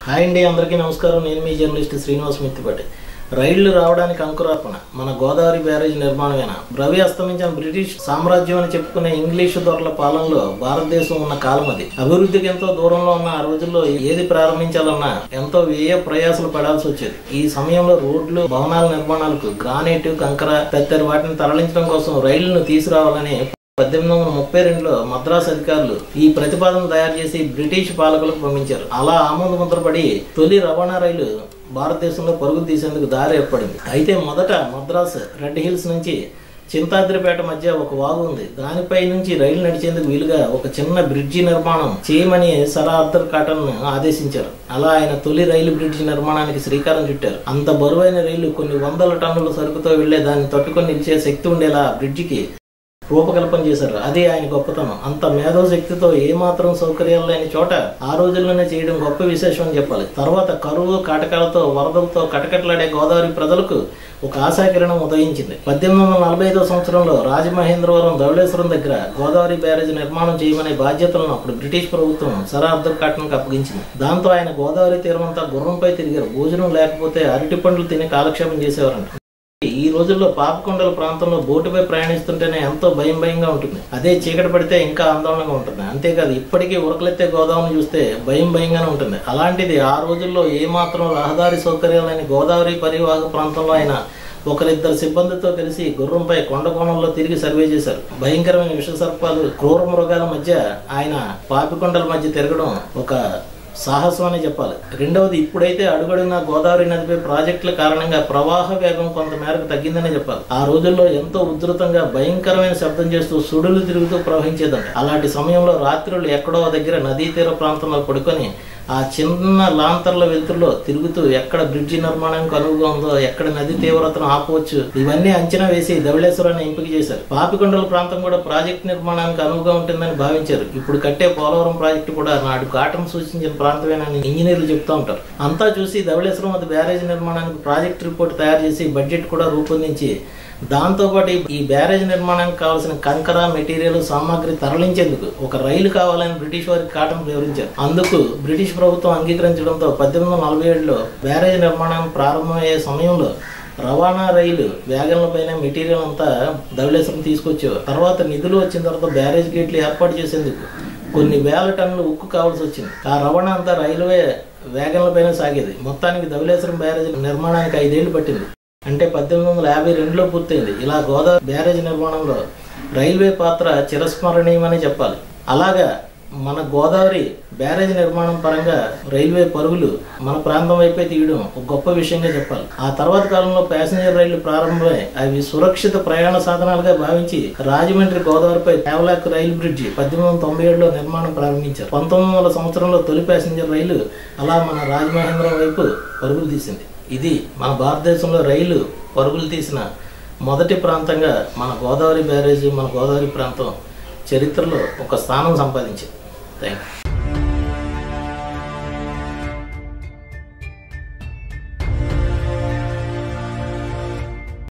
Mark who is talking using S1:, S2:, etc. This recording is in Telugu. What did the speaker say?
S1: హాయ్ అండి అందరికీ నమస్కారం నేను మీ జర్నలిస్ట్ శ్రీనివాస్ మిత్తిపట్టి రైళ్లు రావడానికి అంకురార్పణ మన గోదావరి బ్యారేజ్ నిర్మాణమేనా రవి అస్తమించిన బ్రిటిష్ సామ్రాజ్యం అని చెప్పుకునే ఇంగ్లీషు దొరల పాలనలో భారతదేశం ఉన్న కాలం అది అభివృద్ధికి ఎంతో దూరంలో ఉన్న ఆ రోజుల్లో ఏది ప్రారంభించాలన్నా ఎంతో వ్యయ ప్రయాసాలు పడాల్సి వచ్చేది ఈ సమయంలో రోడ్లు భవనాల నిర్మాణాలకు గ్రానైట్ కంకర తదితర వాటిని తరలించడం కోసం రైళ్లను తీసుకురావాలని పద్దెనిమిది వందల ముప్పై రెండులో మద్రాసు అధికారులు ఈ ప్రతిపాదన తయారు చేసి బ్రిటిష్ పాలకులకు పంపించారు అలా ఆమోద ముద్రపడి తొలి రవాణా రైలు భారతదేశంలో పరుగులు తీసేందుకు దారి ఏర్పడింది అయితే మొదట మద్రాసు రెడ్ హిల్స్ నుంచి చింతాద్రిపేట మధ్య ఒక వాగు ఉంది దానిపై నుంచి రైలు నడిచేందుకు వీలుగా ఒక చిన్న బ్రిడ్జి నిర్మాణం చేయమని సర్ ఆర్థర్ కాటన్ ఆదేశించారు అలా ఆయన తొలి రైలు బ్రిడ్జి నిర్మాణానికి శ్రీకారం చుట్టారు అంత బరువైన రైలు కొన్ని వందల టన్నుల సరుకుతో వెళ్లే దాన్ని తట్టుకొని నిలిచే శక్తి ఉండేలా ఆ బ్రిడ్జికి రూపకల్పన చేశారు అది ఆయన గొప్పతనం అంత మేధో శక్తితో ఏమాత్రం సౌకర్యాలు లేని చోట ఆ రోజుల్లోనే చేయడం గొప్ప విశేషం అని చెప్పాలి తర్వాత కరువు కాటకాలతో వరదలతో కటకట్లాడే గోదావరి ప్రజలకు ఒక ఆశాకిరణం ఉదయించింది పద్దెనిమిది వందల నలభై ఐదో సంవత్సరంలో రాజమహేంద్రవరం ధవళేశ్వరం దగ్గర గోదావరి బ్యారేజ్ నిర్మాణం చేయమనే బాధ్యతలను అప్పుడు బ్రిటిష్ ప్రభుత్వం సర్ అబ్దుల్ కాటన్కి అప్పగించింది దాంతో ఆయన గోదావరి తీరమంతా గుర్రంపై తిరిగారు భోజనం లేకపోతే అరటి పండ్లు తిని కాలక్షేపం చేసేవారంట ఈ రోజుల్లో పాపకొండల ప్రాంతంలో బోటుపై ప్రయాణిస్తుంటేనే ఎంతో భయం భయంగా ఉంటుంది అదే చీకటి పడితే ఇంకా ఆందోళనగా ఉంటుంది అంతేకాదు ఇప్పటికీ ఉరకలెత్తే గోదావరిని చూస్తే భయం భయంగానే ఉంటుంది అలాంటిది ఆ రోజుల్లో ఏమాత్రం రహదారి సౌకర్యాలు లేని గోదావరి పరివాహక ప్రాంతంలో అయినా ఒకరిద్దరు సిబ్బందితో కలిసి గుర్రంపై కొండ కోణంలో తిరిగి సర్వే చేశారు భయంకరమైన విష సర్పాలు క్రూర మృగాల మధ్య ఆయన పాపికొండల మధ్య తిరగడం ఒక సాహసం అని చెప్పాలి రెండవది ఇప్పుడైతే అడుగడుగున గోదావరి నదిపై ప్రాజెక్టుల కారణంగా ప్రవాహ వేగం కొంత మేరకు తగ్గిందని చెప్పాలి ఆ రోజుల్లో ఎంతో ఉధృతంగా భయంకరమైన శబ్దం చేస్తూ సుడులు తిరుగుతూ ప్రవహించేదంట అలాంటి సమయంలో రాత్రులు ఎక్కడో దగ్గర నదీ తీర ప్రాంతంలో పడుకొని ఆ చిన్న లాంతర్ల వెలుతురులో తిరుగుతూ ఎక్కడ బ్రిడ్జి నిర్మాణానికి అనువుగా ఉందో ఎక్కడ నది తీవ్రతను ఆపవచ్చు ఇవన్నీ అంచనా వేసి ధవళేశ్వరాన్ని ఎంపిక చేశారు పాపికొండల ప్రాంతం కూడా ప్రాజెక్ట్ నిర్మాణానికి అనువుగా ఉంటుందని భావించారు ఇప్పుడు కట్టే పోలవరం ప్రాజెక్టు కూడా నాడు కాటం సూచించిన ప్రాంతమేనని ఇంజనీర్లు చెప్తూ ఉంటారు అంతా చూసి ధవళేశ్వరం వద్ద బ్యారేజ్ నిర్మాణానికి ప్రాజెక్ట్ రిపోర్ట్ తయారు చేసి బడ్జెట్ కూడా రూపొందించి దాంతోపాటు ఈ బ్యారేజ్ నిర్మాణానికి కావాల్సిన కంకర మెటీరియల్ సామాగ్రి తరలించేందుకు ఒక రైలు కావాలని బ్రిటిష్ వారికి కాటన్ వివరించారు అందుకు బ్రిటిష్ ప్రభుత్వం అంగీకరించడంతో పద్దెనిమిది వందల నలభై ఏడులో బ్యారేజ్ నిర్మాణం ప్రారంభమయ్యే సమయంలో రవాణా రైలు వ్యాగన్లపైన మెటీరియల్ అంతా ధవళేశ్వరం తీసుకొచ్చేవారు తర్వాత నిధులు వచ్చిన తర్వాత బ్యారేజ్ గేట్లు ఏర్పాటు చేసేందుకు కొన్ని వేల టన్నులు ఉక్కు కావాల్సి వచ్చింది ఆ రవాణా అంతా రైల్వే వ్యాగన్లపైన సాగేది మొత్తానికి ధవళేశ్వరం బ్యారేజ్ నిర్మాణానికి ఐదేళ్లు పట్టింది అంటే పద్దెనిమిది వందల యాభై రెండులో పూర్తయింది ఇలా గోదావరి బ్యారేజ్ నిర్మాణంలో రైల్వే పాత్ర చిరస్మరణీయమని చెప్పాలి అలాగా మన గోదావరి బ్యారేజ్ నిర్మాణం పరంగా రైల్వే పరుగులు మన ప్రాంతం వైపే తీయడం ఒక గొప్ప విషయంగా చెప్పాలి ఆ తర్వాత కాలంలో ప్యాసింజర్ రైళ్లు ప్రారంభమై అవి సురక్షిత ప్రయాణ సాధనాలుగా భావించి రాజమండ్రి గోదావరిపై కేవలాక్ రైలు బ్రిడ్జి పద్దెనిమిది వందల తొంభై ఏడులో నిర్మాణం ప్రారంభించారు పంతొమ్మిది వందల సంవత్సరంలో తొలి ప్యాసింజర్ రైలు అలా మన రాజమహేంద్రం వైపు పరుగులు తీసింది ఇది మన భారతదేశంలో రైలు పరుగులు తీసిన మొదటి ప్రాంతంగా మన గోదావరి బ్యారేజ్ మన గోదావరి ప్రాంతం చరిత్రలో ఒక స్థానం సంపాదించింది థ్యాంక్ యూ